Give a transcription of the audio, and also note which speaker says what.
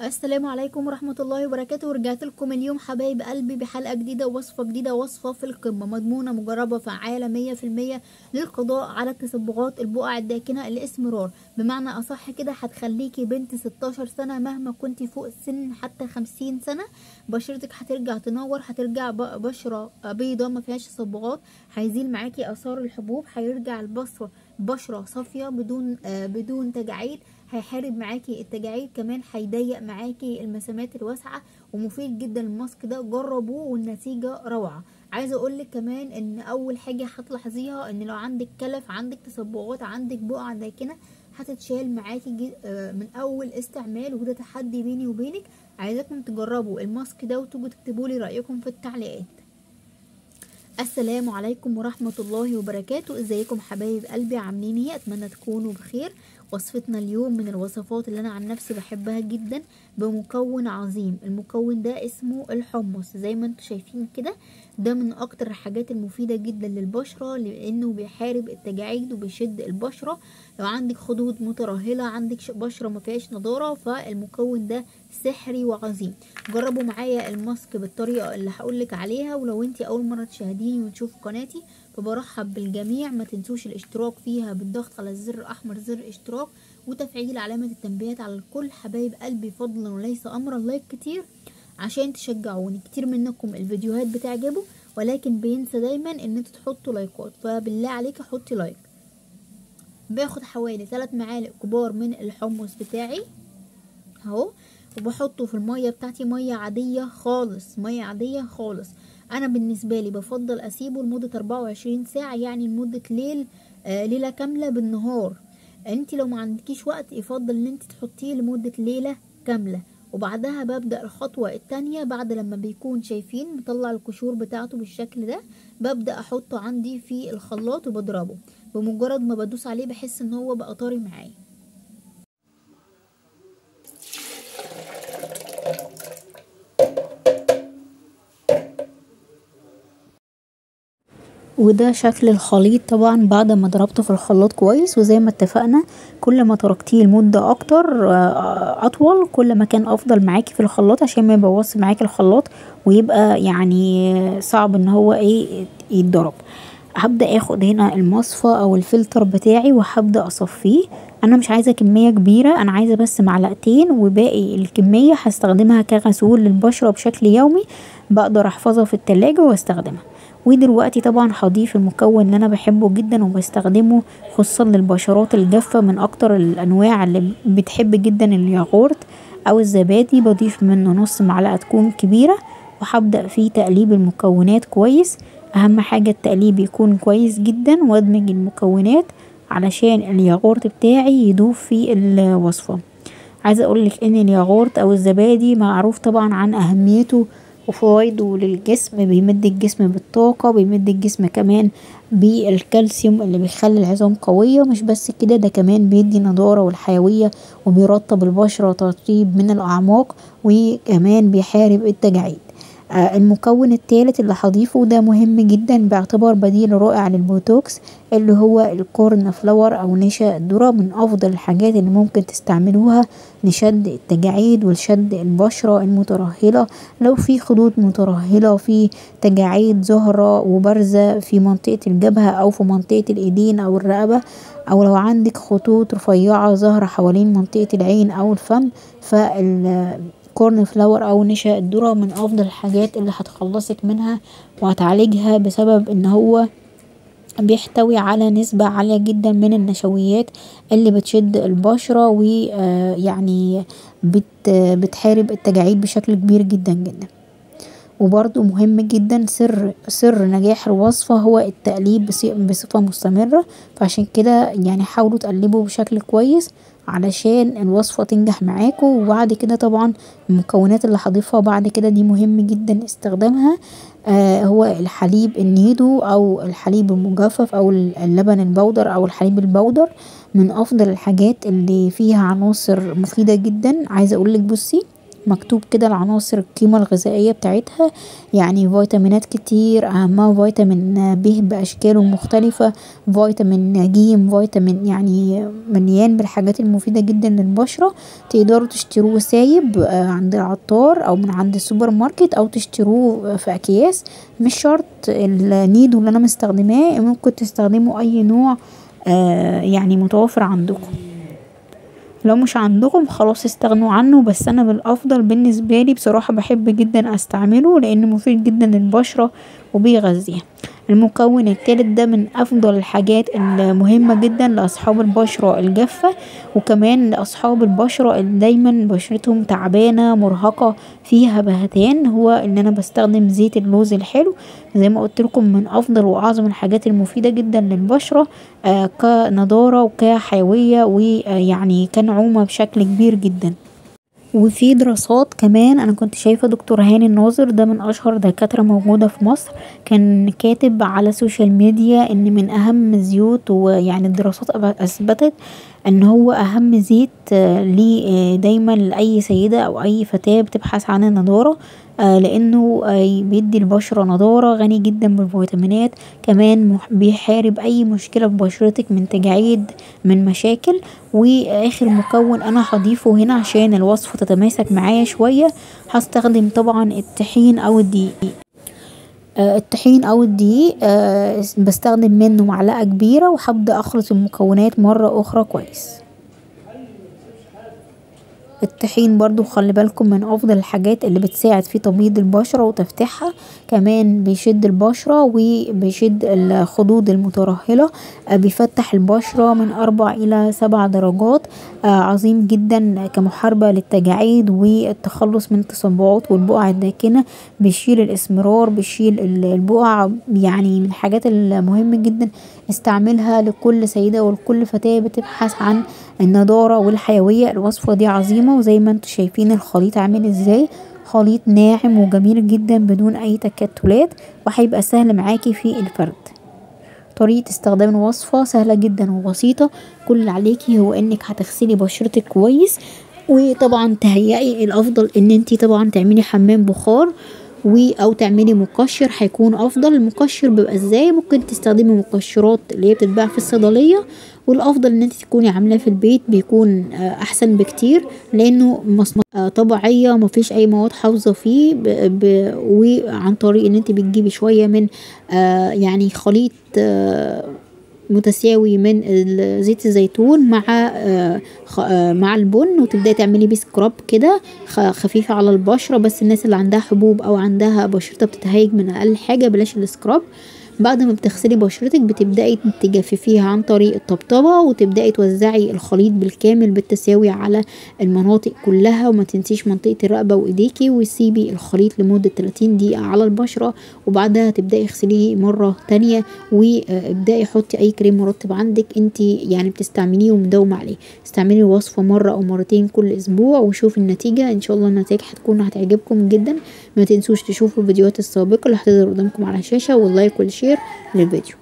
Speaker 1: السلام عليكم ورحمة الله وبركاته ورجعت لكم اليوم حبايب قلبي بحلقة جديدة ووصفة جديدة وصفة في القمة مضمونة مجربة فعالة مية في المية للقضاء على تصبغات البقع الداكنة الاسمرار بمعنى أصح كده هتخليكي بنت 16 سنة مهما كنتي فوق السن حتى 50 سنة بشرتك هترجع تنور هترجع ب- بشرة بيضة ما فيهاش تصبغات هيزيل معاكي آثار الحبوب هيرجع البشرة بشرة صافية بدون آه بدون تجاعيد هيحارب معاكي التجاعيد كمان هيضيق معاكي المسامات الواسعه ومفيد جدا الماسك ده جربوه والنتيجه روعه عايزه اقولك كمان ان اول حاجه هتلاحظيها ان لو عندك كلف عندك تصبغات عندك بقع داكنه هتتشال معاكي جي- آه، من اول استعمال وده تحدي بيني وبينك عايزاكم تجربوا الماسك ده وتيجوا تكتبوا لي رايكم في التعليقات السلام عليكم ورحمة الله وبركاته ازيكم حبايب قلبي عاملين ايه اتمنى تكونوا بخير وصفتنا اليوم من الوصفات اللي انا عن نفسي بحبها جدا بمكون عظيم المكون ده اسمه الحمص زي ما انتم شايفين كده ده من اكتر الحاجات المفيدة جدا للبشرة لانه بيحارب التجاعيد وبيشد البشرة لو عندك خدود مترهلة عندك ش- بشرة ما فيهاش نضارة فالمكون ده سحري وعظيم جربوا معايا الماسك بالطريقة اللي هقولك عليها ولو انتي اول مرة تشاهديني وتشوفوا قناتي فبرحب بالجميع ما تنسوش الاشتراك فيها بالضغط على الزر الاحمر زر اشتراك وتفعيل علامة التنبيهات على الكل حبايب قلبي فضلا وليس امرا لايك كتير عشان تشجعوني كتير منكم الفيديوهات بتعجبه ولكن بينسى دايما ان انتوا تحطوا لايكات فبالله عليك حطي لايك باخد حوالي 3 معالق كبار من الحمص بتاعي اهو وبحطه في المية بتاعتي مية عادية خالص مية عادية خالص انا بالنسبة لي بفضل اسيبه لمدة 24 ساعة يعني لمدة ليل آه ليلة كاملة بالنهار انت لو ما عندكيش وقت يفضل ان انت تحطيه لمدة ليلة كاملة وبعدها ببدأ الخطوة التانية بعد لما بيكون شايفين مطلع القشور بتاعته بالشكل ده ببدأ احطه عندي في الخلاط وبضربه بمجرد ما بدوس عليه بحس ان هو بقى طري معايا وده شكل الخليط طبعا بعد ما ضربته في الخلاط كويس وزي ما اتفقنا كل ما تركتيه لمدة اكتر آه، اطول كل ما كان افضل معاكي في الخلاط عشان ما يبوظش معاكي الخلاط ويبقى يعني صعب ان هو ايه يتضرب هبدأ اخد هنا المصفى او الفلتر بتاعي وهبدأ اصفيه انا مش عايزة كمية كبيرة انا عايزة بس معلقتين وباقي الكمية هستخدمها كغسول للبشرة بشكل يومي بقدر احفظها في التلاجة واستخدمها ودلوقتي طبعا هضيف المكون اللي انا بحبه جدا وبستخدمه خصوصا للبشرات الجافة من اكتر الانواع اللي بتحب جدا الياغورت او الزبادي بضيف منه نص معلقة تكون كبيرة وهبدأ فيه تقليب المكونات كويس اهم حاجة التقليب يكون كويس جدا وادمج المكونات علشان الياغورت بتاعي يدوب في الوصفة عايزة اقولك ان الياغورت او الزبادي معروف طبعا عن اهميته وفوائده للجسم بيمد الجسم بالطاقة بيمد الجسم كمان بالكالسيوم اللي بيخلي العظام قوية مش بس كده ده كمان بيدي نضارة والحيوية وبيرطب البشرة ترطيب من الأعماق وكمان بيحارب التجاعيد آه، المكون الثالث اللي هضيفه ده مهم جدا باعتبار بديل رائع للبوتوكس اللي هو الكورن فلاور او نشا الذرة من افضل الحاجات اللي ممكن تستعملوها لشد التجاعيد ولشد البشرة المترهلة لو في خدود مترهلة في تجاعيد ظاهرة وبارزة في منطقة الجبهة او في منطقة الايدين او الرقبة او لو عندك خطوط رفيعة ظاهرة حوالين منطقة العين او الفم فال كورن فلاور او نشا الذرة من افضل الحاجات اللي هتخلصك منها وهتعالجها بسبب ان هو بيحتوي على نسبة عالية جدا من النشويات اللي بتشد البشرة ويعني بت بتحارب التجاعيد بشكل كبير جدا جدا وبرضو مهم جدا سر سر نجاح الوصفة هو التقليب بص- بصفة مستمرة فعشان كده يعني حاولوا تقلبوا بشكل كويس علشان الوصفة تنجح معاكم وبعد كده طبعا المكونات اللي هضيفها بعد كده دي مهم جدا استخدامها آه هو الحليب النيدو او الحليب المجفف او اللبن البودر او الحليب البودر من افضل الحاجات اللي فيها عناصر مفيدة جدا عايزة اقولك بصي مكتوب كده العناصر القيمة الغذائية بتاعتها يعني فيتامينات كتير اهمها فيتامين ب باشكاله المختلفة فيتامين ج فيتامين يعني مليان بالحاجات المفيدة جدا للبشرة تقدروا تشتروه سايب عند العطار او من عند السوبر ماركت او تشتروه في اكياس مش شرط النيدو اللي انا مستخدماه ممكن تستخدموا اي نوع يعني متوفر عندكم لو مش عندكم خلاص استغنوا عنه بس انا بالافضل بالنسبالي بصراحة بحب جدا استعمله لانه مفيد جدا للبشرة وبيغذيها المكون التالت ده من افضل الحاجات المهمة جدا لاصحاب البشرة الجافة وكمان لاصحاب البشرة اللي دايما بشرتهم تعبانة مرهقة فيها بهتان هو ان انا بستخدم زيت اللوز الحلو زي ما قولتلكم من افضل واعظم الحاجات المفيدة جدا للبشرة كنضارة وكحيوية ويعني كنعومة بشكل كبير جدا وفي دراسات كمان انا كنت شايفة دكتور هاني الناظر ده من اشهر دكاترة موجودة في مصر كان كاتب على السوشيال ميديا ان من اهم الزيوت ويعني الدراسات اثبتت ان هو اهم زيت ليه دايما لاي سيدة او اي فتاة بتبحث عن النضارة لانه بيدي البشرة نضارة غني جدا بالفيتامينات كمان بيحارب اي مشكلة في بشرتك من تجاعيد من مشاكل واخر مكون انا هضيفه هنا عشان الوصفة تتماسك معايا شوية هستخدم طبعا الطحين او الدقيق الطحين او الدقيق بستخدم منه معلقة كبيرة وهبدأ اخلط المكونات مرة اخرى كويس الطحين برضو خلي بالكم من افضل الحاجات اللي بتساعد في تبييض البشرة وتفتيحها كمان بيشد البشرة وبيشد الخدود المترهلة بيفتح البشرة من اربع الى سبع درجات عظيم جدا كمحاربة للتجاعيد والتخلص من التصبعات والبقع الداكنة بيشيل الاسمرار بيشيل البقع يعني من الحاجات المهمة جدا استعملها لكل سيدة ولكل فتاة بتبحث عن النضارة والحيوية الوصفة دي عظيمة وزي ما انتوا شايفين الخليط عامل ازاي خليط ناعم وجميل جدا بدون اي تكتلات وهيبقى سهل معاكي في الفرد طريقة استخدام الوصفة سهلة جدا وبسيطة كل اللي عليكي هو انك هتغسلي بشرتك كويس وطبعا تهيئي الافضل ان انتي طبعا تعملي حمام بخار و او تعملي مقشر هيكون افضل المقشر بيبقى ازاي ممكن تستخدمي مقشرات اللي هي بتتباع في الصيدليه والافضل ان انت تكوني عاملاه في البيت بيكون احسن بكتير لانه طبيعيه مفيش اي مواد حافظه فيه ب... ب... وعن طريق ان انت بتجيبي شويه من يعني خليط متساوي من زيت الزيتون مع مع البن وتبداي تعملي بيه سكراب كده خفيفة على البشرة بس الناس اللي عندها حبوب او عندها بشرتها بتتهيج من اقل حاجة بلاش السكراب بعد ما بتغسلي بشرتك بتبدأي تجففيها عن طريق الطبطبة وتبدأي توزعي الخليط بالكامل بالتساوي على المناطق كلها وما تنسيش منطقة الرقبة وايديكي وسيبي الخليط لمدة 30 دقيقة على البشرة وبعدها تبدأي اغسليه مرة تانية وابدأي حطي اي كريم مرطب عندك انت يعني بتستعمليه ومداومة عليه استعملي الوصفة مرة او مرتين كل اسبوع وشوفي النتيجة ان شاء الله النتائج هتكون هتعجبكم جدا ما تنسوش تشوفوا الفيديوهات السابقة اللي هتظهر قدامكم على الشاشة واللايك والشير للفيديو